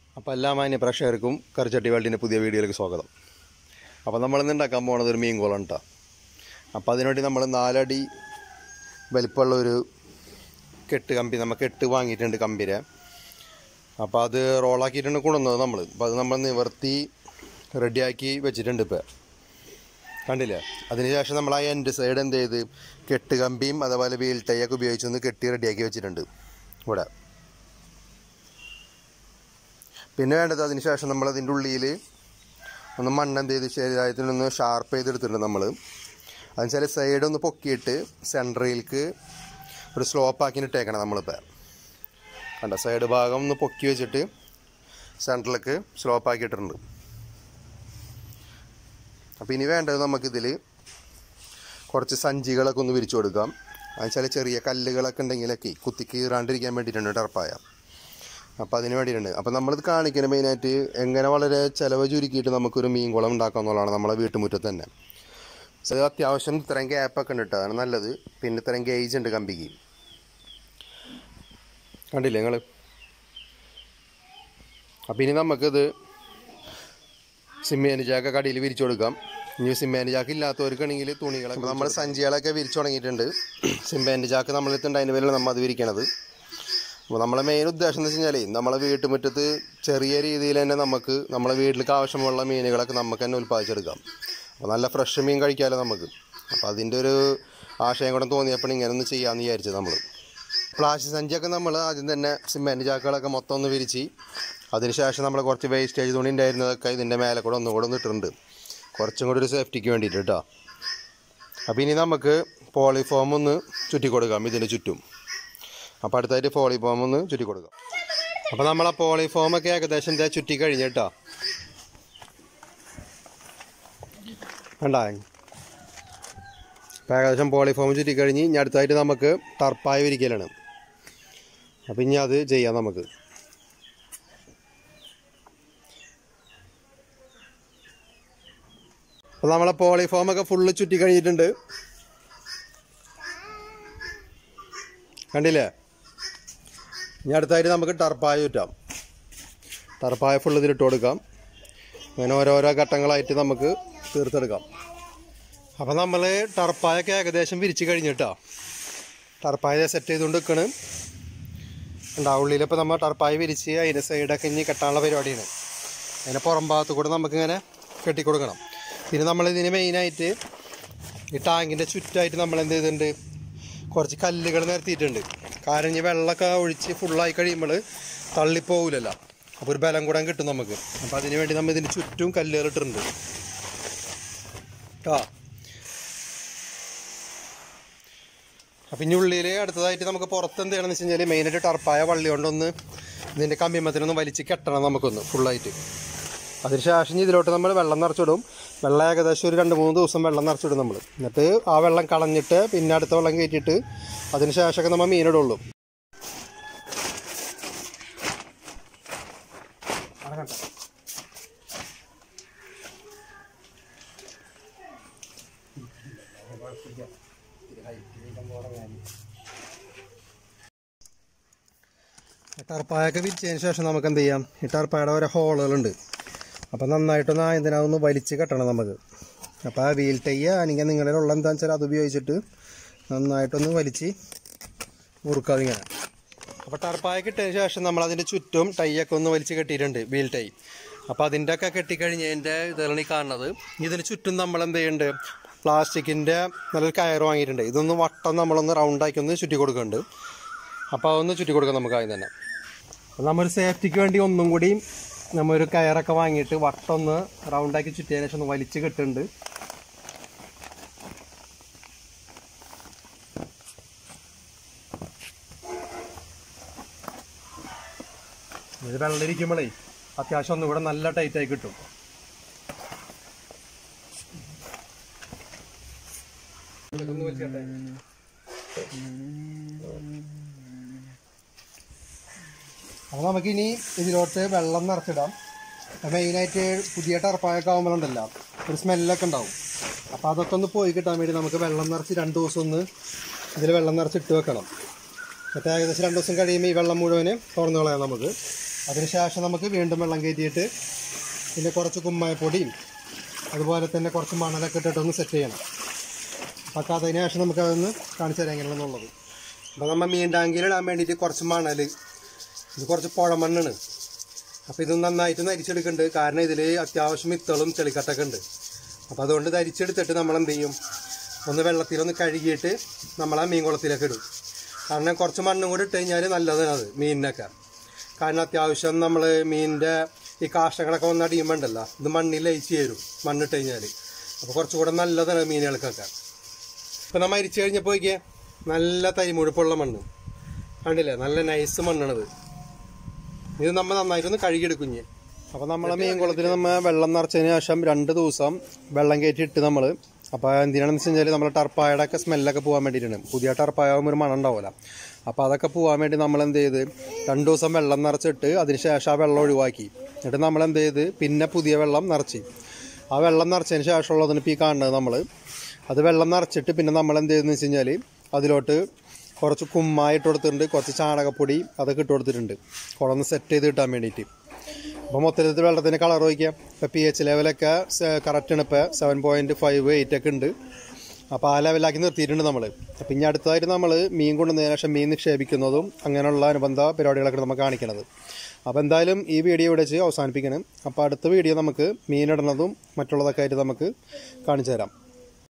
അപ്പോൾ എല്ലാ മാന്യ പ്രേക്ഷകർക്കും കറിച്ചട്ടി വേൾഡിൻ്റെ പുതിയ വീഡിയോയിലേക്ക് സ്വാഗതം അപ്പോൾ നമ്മളിന്ന് ഉണ്ടാക്കാൻ പോകുന്നത് ഒരു മീൻ കോളം കേട്ടോ അപ്പോൾ അതിനുവേണ്ടി നമ്മൾ നാലടി വലിപ്പമുള്ള ഒരു കെട്ട് കമ്പി നമ്മൾ കെട്ട് വാങ്ങിയിട്ടുണ്ട് കമ്പിരെ അപ്പോൾ അത് റോളാക്കിയിട്ടുണ്ട് കൊണ്ടുവന്നത് നമ്മൾ അപ്പോൾ അത് നമ്മൾ നിവർത്തി റെഡിയാക്കി വെച്ചിട്ടുണ്ട് ഇപ്പോൾ കണ്ടില്ലേ അതിനുശേഷം നമ്മൾ ആ എൻഡ് സൈഡ് എന്ത് ചെയ്ത് കെട്ട് കമ്പിയും അതേപോലെ വീൽ ടൈയൊക്കെ ഉപയോഗിച്ചൊന്ന് കെട്ടി റെഡിയാക്കി വെച്ചിട്ടുണ്ട് ഇവിടെ പിന്നെ വേണ്ടത് അതിന് ശേഷം നമ്മൾ അതിൻ്റെ ഉള്ളിൽ ഒന്ന് മണ്ണ് എന്ത് ചെയ്ത് ശരീരത്തിനൊന്ന് ഷാർപ്പ് ചെയ്തെടുത്തിട്ടുണ്ട് നമ്മൾ അതിന് ചില സൈഡ് ഒന്ന് പൊക്കിയിട്ട് സെൻട്രയിലേക്ക് ഒരു സ്ലോപ്പ് ആക്കി ഇട്ടേക്കണം നമ്മളിപ്പോൾ കണ്ട സൈഡ് ഭാഗം ഒന്ന് പൊക്കി വെച്ചിട്ട് സെൻട്രലിലേക്ക് സ്ലോപ്പ് ആക്കിയിട്ടുണ്ട് അപ്പോൾ ഇനി വേണ്ടത് നമുക്കിതിൽ കുറച്ച് സഞ്ചികളൊക്കെ ഒന്ന് വിരിച്ചു കൊടുക്കാം എന്നുവെച്ചാൽ ചെറിയ കല്ലുകളൊക്കെ ഉണ്ടെങ്കിലൊക്കെ കുത്തി കീറാണ്ടിരിക്കാൻ വേണ്ടിയിട്ടുണ്ട് ടർപ്പായ അപ്പോൾ അതിന് വേണ്ടിയിട്ടുണ്ട് അപ്പോൾ നമ്മളിത് കാണിക്കുന്നത് മെയിനായിട്ട് എങ്ങനെ വളരെ ചിലവ് ചുരുക്കിയിട്ട് നമുക്കൊരു മീൻ കുളം ഉണ്ടാക്കാം എന്നുള്ളതാണ് നമ്മളെ വീട്ടുമുറ്റത്ത് തന്നെ അത് അത്യാവശ്യം ഇത്രയും ഗ്യാപ്പൊക്കെ ഉണ്ട് കേട്ടോ അതാണ് നല്ലത് പിന്നെ ഇത്രയും ഗേജ് ഉണ്ട് കമ്പിക്ക് കണ്ടില്ലേ നിങ്ങൾ അപ്പോൾ ഇനി നമുക്കിത് സിമ്മേന് ചാക്ക കടയിൽ വിരിച്ചു കൊടുക്കാം ഇനി സിമ്മേൻ്റെ ചാക്ക് ഇല്ലാത്തവർക്കാണെങ്കിൽ തുണികളൊക്കെ നമ്മൾ സഞ്ചികളൊക്കെ വിരിച്ചു തുടങ്ങിയിട്ടുണ്ട് സിമ്മേൻ്റെ ചാക്ക് നമ്മളിട്ടുണ്ട് അതിൻ്റെ പേരിൽ നമ്മൾ അത് വിരിക്കണത് അപ്പോൾ നമ്മളെ മെയിൻ ഉദ്ദേശം എന്ന് വെച്ച് കഴിഞ്ഞാൽ നമ്മളെ വീട്ടുമുറ്റത്ത് ചെറിയ രീതിയിൽ തന്നെ നമുക്ക് നമ്മളെ വീട്ടിലേക്ക് ആവശ്യമുള്ള മീനുകളൊക്കെ നമുക്ക് തന്നെ ഉൽപ്പാദിച്ചെടുക്കാം അപ്പോൾ നല്ല ഫ്രഷ് മീൻ കഴിക്കാമല്ലോ നമുക്ക് അപ്പോൾ അതിൻ്റെ ഒരു ആശയം കൂടെ തോന്നിയപ്പോൾ ഇങ്ങനെ ഒന്ന് ചെയ്യാമെന്ന് വിചാരിച്ചത് നമ്മൾ പ്ലാസ്റ്റിക് സഞ്ചിയൊക്കെ നമ്മൾ ആദ്യം തന്നെ സിമെൻറ്റ് ചാക്കുകളൊക്കെ മൊത്തം ഒന്ന് വിരിച്ച് അതിനുശേഷം നമ്മൾ കുറച്ച് വേസ്റ്റേജ് തുണി ഉണ്ടായിരുന്നതൊക്കെ ഇതിൻ്റെ മേലെ കൂടെ ഒന്നുകൂടെ ഒന്ന് ഇട്ടിട്ടുണ്ട് കുറച്ചും കൂടി ഒരു സേഫ്റ്റിക്ക് വേണ്ടിയിട്ട് കേട്ടോ അപ്പോൾ ഇനി നമുക്ക് പോളിഫോം ഒന്ന് ചുറ്റി കൊടുക്കാം ഇതിന് ചുറ്റും അപ്പോൾ അടുത്തായിട്ട് പോളിഫോം ഒന്ന് ചുറ്റി കൊടുക്കാം അപ്പോൾ നമ്മൾ ആ പോളിഫോമൊക്കെ ഏകദേശം ഇതേ ചുറ്റി കഴിഞ്ഞ് കേട്ടോ കണ്ടാ അപ്പോൾ ഏകദേശം പോളിഫോം ചുറ്റി കഴിഞ്ഞ് ഇനി അടുത്തായിട്ട് നമുക്ക് ടർപ്പായ വിരിക്കലാണ് അപ്പോൾ ഇനി അത് ചെയ്യാം നമുക്ക് അപ്പോൾ നമ്മളെ പോളിഫോമൊക്കെ ഫുള്ള് ചുറ്റി കഴിഞ്ഞിട്ടുണ്ട് കണ്ടില്ലേ ഇനി അടുത്തായിട്ട് നമുക്ക് ടർപ്പായ ചുറ്റാം ടർപ്പായ ഫുള്ള് ഇതിലിട്ട് കൊടുക്കാം അങ്ങനെ ഓരോരോ ഘട്ടങ്ങളായിട്ട് നമുക്ക് തീർത്തെടുക്കാം അപ്പോൾ നമ്മൾ ടർപ്പായൊക്കെ ഏകദേശം വിരിച്ച് കഴിഞ്ഞിട്ടോ ടർപ്പായ സെറ്റ് ചെയ്തുകൊണ്ട് നിൽക്കണ് ഉണ്ടാവും ഉള്ളിലിപ്പോൾ നമ്മൾ ടർപ്പായ വിരിച്ച് അതിൻ്റെ സൈഡൊക്കെ ഇനി കെട്ടാനുള്ള പരിപാടിയാണ് അതിൻ്റെ പുറം ഭാഗത്ത് കൂടെ നമുക്കിങ്ങനെ കെട്ടിക്കൊടുക്കണം പിന്നെ നമ്മളിതിന് മെയിനായിട്ട് ഈ ടാങ്കിൻ്റെ ചുറ്റായിട്ട് നമ്മൾ എന്ത് ചെയ്തിട്ടുണ്ട് കുറച്ച് കല്ലുകൾ നിരത്തിയിട്ടുണ്ട് കാരണം ഇനി വെള്ളമൊക്കെ ഒഴിച്ച് ഫുള്ളായി കഴിയുമ്പോൾ തള്ളിപ്പോകില്ലല്ലോ അപ്പോൾ ഒരു ബലം കൂടെ കിട്ടും നമുക്ക് അപ്പോൾ അതിന് വേണ്ടി നമ്മൾ ഇതിന് ചുറ്റും കല്ലുകൾ ഇട്ടിട്ടുണ്ട് കേട്ടോ അപ്പം ഇനി ഉള്ളിൽ അടുത്തതായിട്ട് നമുക്ക് പുറത്ത് എന്ത് ചെയ്യണമെന്ന് വെച്ച് കഴിഞ്ഞാൽ മെയിനായിട്ട് ടർപ്പായ വള്ളി കൊണ്ടൊന്ന് ഇതിൻ്റെ കമ്പിമത്തിനൊന്ന് വലിച്ച് കെട്ടണം നമുക്കൊന്ന് ഫുള്ളായിട്ട് അതിനുശേഷം ഇനി ഇതിലോട്ട് നമ്മൾ വെള്ളം നിറച്ചിടും വെള്ളം ഏകദേശം ഒരു രണ്ട് മൂന്ന് ദിവസം വെള്ളം നിറച്ചിടും നമ്മൾ എന്നിട്ട് ആ വെള്ളം കളഞ്ഞിട്ട് പിന്നെ അടുത്ത വെള്ളം കയറ്റിയിട്ട് അതിന് ശേഷമൊക്കെ നമ്മൾ മീനിടുള്ളൂ ടർപ്പായൊക്കെ വിരിച്ചതിന് ശേഷം നമുക്ക് എന്ത് ചെയ്യാം ഈ ടർപ്പായുടെ ഓരോ ഹോളുകളുണ്ട് അപ്പം നന്നായിട്ടൊന്ന് ഇതിനകത്തൊന്ന് വലിച്ച് കെട്ടണം നമുക്ക് അപ്പോൾ ആ വീൽ ടൈയ അല്ലെങ്കിൽ നിങ്ങളുടെ ഉള്ള എന്താണെന്ന് വെച്ചാൽ അത് ഉപയോഗിച്ചിട്ട് നന്നായിട്ടൊന്ന് വലിച്ച് മുറുക്കാതെ ഇങ്ങനെ അപ്പോൾ ടർപ്പായ കിട്ടിയതിന് ശേഷം നമ്മൾ അതിൻ്റെ ചുറ്റും ടൈയൊക്കെ ഒന്ന് വലിച്ച് കെട്ടിയിട്ടുണ്ട് വീൽ ടൈ അപ്പോൾ അതിൻ്റെ ഒക്കെ കെട്ടിക്കഴിഞ്ഞതിൻ്റെ ഇതാണ് ഈ കാണുന്നത് ഇതിന് ചുറ്റും നമ്മൾ എന്ത് ചെയ്യുന്നുണ്ട് പ്ലാസ്റ്റിക്കിൻ്റെ നല്ലൊരു കയർ വാങ്ങിയിട്ടുണ്ട് ഇതൊന്ന് വട്ടം നമ്മളൊന്ന് റൗണ്ടാക്കി ഒന്ന് ചുറ്റി കൊടുക്കുന്നുണ്ട് അപ്പോൾ അതൊന്ന് ചുറ്റി കൊടുക്കാം നമുക്ക് ആദ്യം തന്നെ അപ്പോൾ നമ്മൊരു സേഫ്റ്റിക്ക് വേണ്ടി ഒന്നും കൂടി നമ്മൊരു കയറൊക്കെ വാങ്ങിയിട്ട് വട്ടം ഒന്ന് റൗണ്ടാക്കി ചുറ്റിയതിന് ശേഷം ഒന്ന് വലിച്ച് കെട്ടുന്നുണ്ട് ഇത് വെള്ളം ഇരിക്കുമ്പോഴേ അത്യാവശ്യം ഒന്നും കൂടെ നല്ല ടൈറ്റായി കിട്ടും ഒന്ന് വലിച്ചേട്ടെ. അപ്പോൾ നമുക്കിനി ഇതിലോട്ട് വെള്ളം നിറച്ചിടാം മെയിനായിട്ട് പുതിയ ടർപ്പായൊക്കെ ആകുമ്പോഴുണ്ടല്ലോ ഒരു സ്മെല്ലൊക്കെ ഉണ്ടാവും അപ്പോൾ അതൊക്കെ ഒന്ന് പോയി കിട്ടാൻ വേണ്ടി നമുക്ക് വെള്ളം നിറച്ച് രണ്ട് ദിവസം ഒന്ന് ഇതിൽ വെള്ളം നിറച്ചിട്ട് വെക്കണം എന്നിട്ട് ഏകദേശം രണ്ട് ദിവസം കഴിയുമ്പോൾ ഈ വെള്ളം മുഴുവന് തുറന്നു കളയാം നമുക്ക് അതിനുശേഷം നമുക്ക് വീണ്ടും വെള്ളം കയറ്റിയിട്ട് പിന്നെ കുറച്ച് കുമ്മായപ്പൊടിയും അതുപോലെ തന്നെ കുറച്ച് മണലൊക്കെ ഇട്ടിട്ടൊന്ന് സെറ്റ് ചെയ്യണം അപ്പോൾ അതിന് ശേഷം നമുക്ക് അതൊന്ന് കാണിച്ചു തരാം എങ്ങനെയാണെന്നുള്ളത് അപ്പോൾ നമ്മൾ മീൻ ടാങ്കിൽ ഇടാൻ വേണ്ടിയിട്ട് കുറച്ച് മണൽ ഇത് കുറച്ച് പുഴമണ്ണാണ് അപ്പോൾ ഇത് നന്നായിട്ട് നരിച്ചെടുക്കുന്നുണ്ട് കാരണം ഇതിൽ അത്യാവശ്യം മിത്തളും ചെളിക്കട്ടൊക്കെ ഉണ്ട് അപ്പോൾ അതുകൊണ്ട് ധരിച്ചെടുത്തിട്ട് നമ്മൾ എന്ത് ചെയ്യും ഒന്ന് വെള്ളത്തിലൊന്ന് കഴുകിയിട്ട് നമ്മൾ ആ മീൻ കുളത്തിലേക്ക് ഇടും കാരണം കുറച്ച് മണ്ണും കൂടി ഇട്ട് കഴിഞ്ഞാൽ നല്ലതാണ് അത് മീനിനൊക്കെ കാരണം അത്യാവശ്യം നമ്മൾ മീനിൻ്റെ ഈ കാഷ്ടങ്ങളൊക്കെ ഒന്ന് അടിയുമ്പോണ്ടല്ലോ ഇത് മണ്ണിൽ ലയിച്ച് ചേരും മണ്ണിട്ട് കഴിഞ്ഞാൽ അപ്പോൾ കുറച്ചുകൂടെ നല്ലതാണ് മീനുകൾക്കൊക്കെ ഇപ്പം നമ്മൾ അരിച്ചു കഴിഞ്ഞപ്പോൾ നോക്കിയേ നല്ല തരിമുഴുപ്പുള്ള മണ്ണ് കണ്ടില്ലേ നല്ല നൈസ് മണ്ണാണിത് ഇത് നമ്മൾ നന്നായിട്ടൊന്ന് കഴുകിയെടുക്കുഞ്ഞ് അപ്പോൾ നമ്മളെ മീൻ കുളത്തിൽ നമ്മൾ വെള്ളം നിറച്ചതിന് ശേഷം രണ്ട് ദിവസം വെള്ളം കയറ്റി ഇട്ട് നമ്മൾ അപ്പോൾ എന്തിനാണെന്ന് വെച്ച് കഴിഞ്ഞാൽ നമ്മൾ ടർപ്പായുടെ ഒക്കെ സ്മെല്ലൊക്കെ പോകാൻ വേണ്ടിയിട്ടാണ് പുതിയ ടർപ്പായാകുമ്പോൾ ഒരു മണം ഉണ്ടാവില്ല അപ്പോൾ അതൊക്കെ പോകാൻ വേണ്ടി നമ്മൾ എന്ത് ചെയ്ത് രണ്ട് ദിവസം വെള്ളം നിറച്ചിട്ട് അതിന് ശേഷം ആ വെള്ളം ഒഴിവാക്കി എന്നിട്ട് നമ്മൾ എന്ത് ചെയ്ത് പിന്നെ പുതിയ വെള്ളം നിറച്ച് ആ വെള്ളം നിറച്ചതിന് ശേഷമുള്ളതാണ് ഇപ്പോൾ ഈ കാണുന്നത് നമ്മൾ അത് വെള്ളം നിറച്ചിട്ട് പിന്നെ നമ്മൾ എന്ത് ചെയ്തെന്ന് വെച്ച് കഴിഞ്ഞാൽ അതിലോട്ട് കുറച്ച് കുമ്മായി ഇട്ട് കൊടുത്തിട്ടുണ്ട് കുറച്ച് ചാണകപ്പൊടി അതൊക്കെ ഇട്ട് കൊടുത്തിട്ടുണ്ട് കുളന്ന് സെറ്റ് ചെയ്ത് കിട്ടാൻ വേണ്ടിയിട്ട് അപ്പോൾ മൊത്തത്തിൽ വെള്ളത്തിൻ്റെ കളർ നോക്കിയാൽ ഇപ്പോൾ പി എച്ച് ലെവലൊക്കെ കറക്റ്റാണ് ഇപ്പോൾ സെവൻ പോയിൻറ്റ് ഫൈവ് എയ്റ്റ് ഒക്കെ ഉണ്ട് അപ്പോൾ ആ ലെവലാക്കി നിർത്തിയിട്ടുണ്ട് നമ്മൾ അപ്പോൾ ഇനി അടുത്തതായിട്ട് നമ്മൾ മീൻ കൊണ്ടുവന്നതിന് ശേഷം മീൻ നിക്ഷേപിക്കുന്നതും അങ്ങനെയുള്ള അനുബന്ധ പരിപാടികളൊക്കെ നമ്മൾ കാണിക്കണത് അപ്പോൾ എന്തായാലും ഈ വീഡിയോ ഇവിടെ വെച്ച് അവസാനിപ്പിക്കണം അപ്പോൾ അടുത്ത വീഡിയോ നമുക്ക് മീനിടുന്നതും മറ്റുള്ളതൊക്കെ ആയിട്ട് നമുക്ക് കാണിച്ചു തരാം